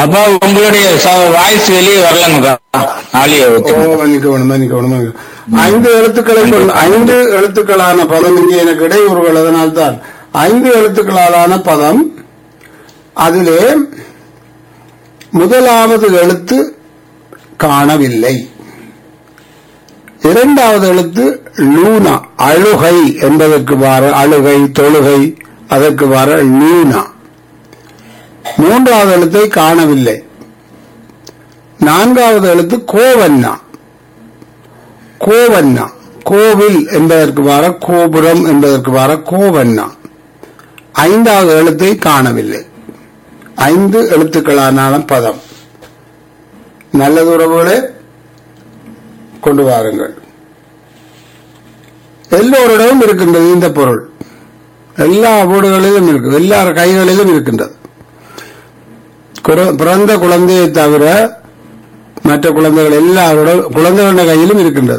அப்பா உங்களுடைய வாய்ஸ் வெளியே வரலங்கப்பா ஆலிய ஓ மன்னிக்கணும் மன்னிக்கணும் மன்னிக்கணும். ஐந்து எழுத்துக்களை கொண்டு ஐந்து எழுத்துக்களான பதம் இங்கே எனக்கு இடையூறுகள் அதனால்தான் ஐந்து எழுத்துக்களாலான பதம் அதிலே முதலாவது எழுத்து காணவில்லை இரண்டாவது எழுத்து லூனா அழுகை என்பதற்கு வார அழுகை தொழுகை அதற்கு வார லூனா மூன்றாவது எழுத்தை காணவில்லை நான்காவது எழுத்து கோவண்ணா கோவண்ணா கோவில் என்பதற்கு வார கோபுரம் என்பதற்கு வார கோவண்ணா ஐந்தாவது எழுத்தை காணவில்லை ஐந்து எழுத்துக்களான பதம் நல்லது உறவுகளே கொண்டு வாருங்கள் எல்லோரிடமும் இருக்கின்றது இந்த பொருள் எல்லா வீடுகளிலும் இருக்கு எல்லார் கைகளிலும் இருக்கின்றது குற- பிறந்த குழந்தையை தவிர மற்ற குழந்தைகள் எல்லாரோட குழந்தைகளுடைய கையிலும் இருக்கின்றது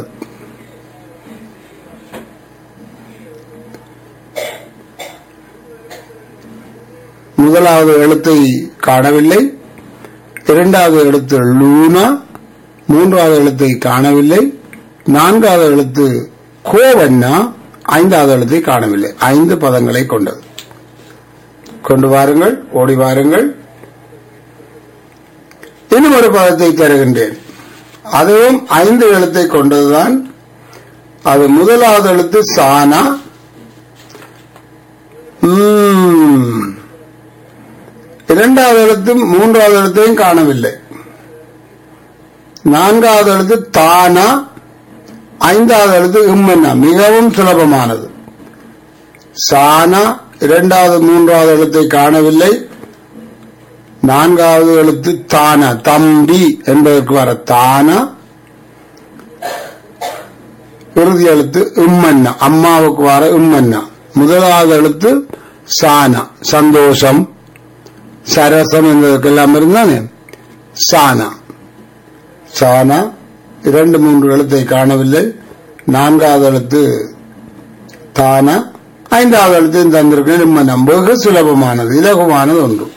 முதலாவது எழுத்தை காணவில்லை இரண்டாவது எழுத்து லூனா மூன்றாவது எழுத்தை காணவில்லை நான்காவது எழுத்து கோவண்ணா ஐந்தாவது எழுத்தை காணவில்லை ஐந்து பதங்களை கொண்டது கொண்டு வாருங்கள் ஓடி வாருங்கள் இன்னும் ஒரு பதத்தை தருகின்றேன் அதுவும் ஐந்து எழுத்தை கொண்டதுதான் அது முதலாவது எழுத்து சானா ம். இரண்டாவது எழுத்தும் மூன்றாவது எழுத்தையும் காணவில்லை நான்காவது எழுத்து தானா ஐந்தாவது எழுத்து இம்மன்னா மிகவும் சுலபமானது சானா இரண்டாவது மூன்றாவது எழுத்தை காணவில்லை நான்காவது எழுத்து தான தம்பி என்பதற்கு வர தான இறுதி எழுத்து இம்மன்னா அம்மாவுக்கு வர இம்மன்னா முதலாவது எழுத்து சானா சந்தோஷம் சரசம் என்பதற்கெல்லாம் இருந்தானே சானா சானா இரண்டு மூன்று எழுத்தை காணவில்லை நான்காவது எழுத்து தானா ஐந்தாவது எழுத்து தந்திருக்கிறேன் இம்மன்னா வெகு சுலபமானது இலகுவானது ஒன்று